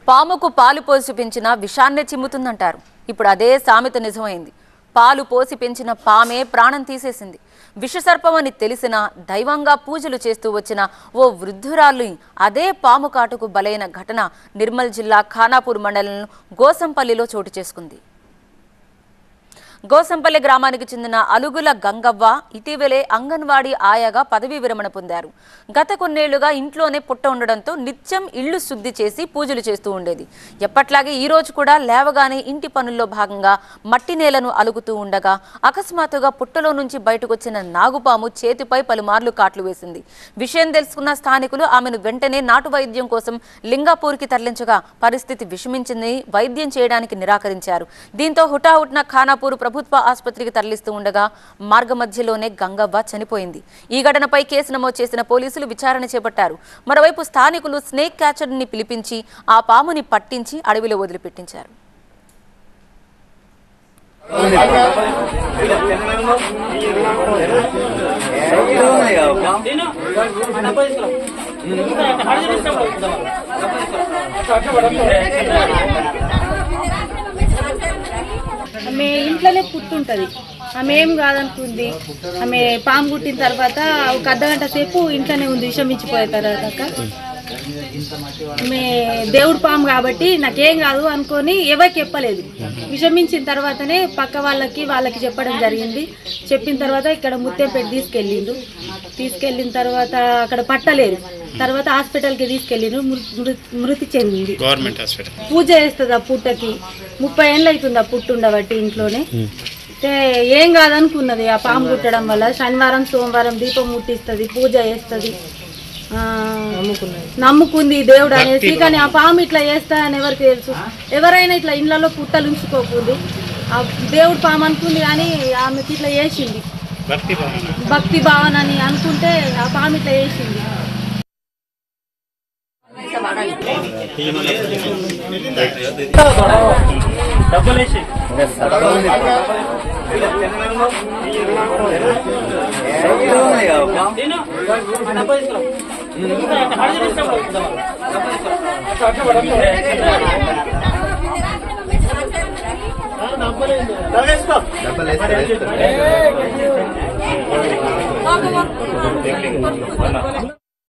పాముకు పాలు పోసి పెంచిన విషాన్నే చిమ్ముతుందంటారు ఇప్పుడు అదే సామెత నిజమైంది పాలు పోసి పెంచిన పామే ప్రాణం తీసేసింది విషసర్పం అని తెలిసిన దైవంగా పూజలు చేస్తూ వచ్చిన ఓ వృద్ధురాలు అదే పాము కాటుకు బలైన ఘటన నిర్మల్ జిల్లా ఖానాపూర్ మండలం గోసంపల్లిలో చోటు చేసుకుంది గోసంపల్లి గ్రామానికి చెందిన అలుగుల గంగవ్వ ఇటీవలే అంగన్వాడీ ఆయాగా పదవీ విరమణ పొందారు గత కొన్నేళ్లుగా ఇంట్లోనే పుట్ట ఉండడంతో నిత్యం ఇళ్లు శుద్ధి చేసి పూజలు చేస్తూ ఉండేది ఎప్పట్లాగే ఈ రోజు కూడా లేవగానే ఇంటి పనుల్లో భాగంగా మట్టి నేలను అలుగుతూ ఉండగా అకస్మాత్తుగా పుట్టలో నుంచి బయటకొచ్చిన నాగుపాము చేతిపై పలుమార్లు కాట్లు వేసింది విషయం తెలుసుకున్న స్థానికులు ఆమెను వెంటనే నాటు వైద్యం కోసం లింగాపూర్కి తరలించగా పరిస్థితి విషమించింది వైద్యం చేయడానికి నిరాకరించారు దీంతో హుటాహుట్న ఖానాపూర్ ప్రభుత్వ ఆసుపత్రికి తరలిస్తూ ఉండగా మార్గ మధ్యలోనే గంగవ్వ చనిపోయింది ఈ ఘటనపై కేసు నమోదు చేసిన పోలీసులు విచారణ చేపట్టారు మరోవైపు స్థానికులు స్నేక్ క్యాచర్ని పిలిపించి ఆ పాముని పట్టించి అడవిలో వదిలిపెట్టించారు ఆమె ఇంట్లోనే పుట్టుంటది ఆమె ఏం కాదనుకుంది ఆమె పాము కుట్టిన తర్వాత ఒక అర్ధగంట సేపు ఇంట్లోనే ఉంది విషమించిపోయే తర్వాత ఆమె దేవుడు పాము కాబట్టి నాకేం కాదు అనుకొని ఎవరికి చెప్పలేదు విషమించిన తర్వాతనే పక్క వాళ్ళకి వాళ్ళకి చెప్పడం జరిగింది చెప్పిన తర్వాత ఇక్కడ ముత్తెంపేట తీసుకెళ్ళిండు తీసుకెళ్ళిన తర్వాత అక్కడ పట్టలేదు తర్వాత హాస్పిటల్కి తీసుకెళ్ళిండు మృ- మృ- మృతి చెందింది గవర్నమెంట్ హాస్పిటల్ పూజ చేస్తుంది ఆ పుట్టకి ముప్పై ఏళ్ళు అవుతుంది ఆ పుట్టు ఉండబట్టి ఇంట్లోనే అయితే ఏం కాదనుకున్నది ఆ పాము కుట్టడం వల్ల శనివారం సోమవారం దీపం ముట్టిస్తుంది పూజ చేస్తుంది నమ్ముకుంది దేవుడు అనేసి కానీ ఆ పాము ఇట్లా చేస్తా అని ఎవరికి తెలుసు ఎవరైనా ఇట్లా ఇళ్లలో పుట్టలు ఉంచుకోకుంది ఆ దేవుడు పాము అనుకుంది కానీ ఆమెకి ఇట్లా చేసింది భక్తి భావన భక్తి భావన అని అనుకుంటే ఆ పాము ఇట్లా చేసింది డబ్బులు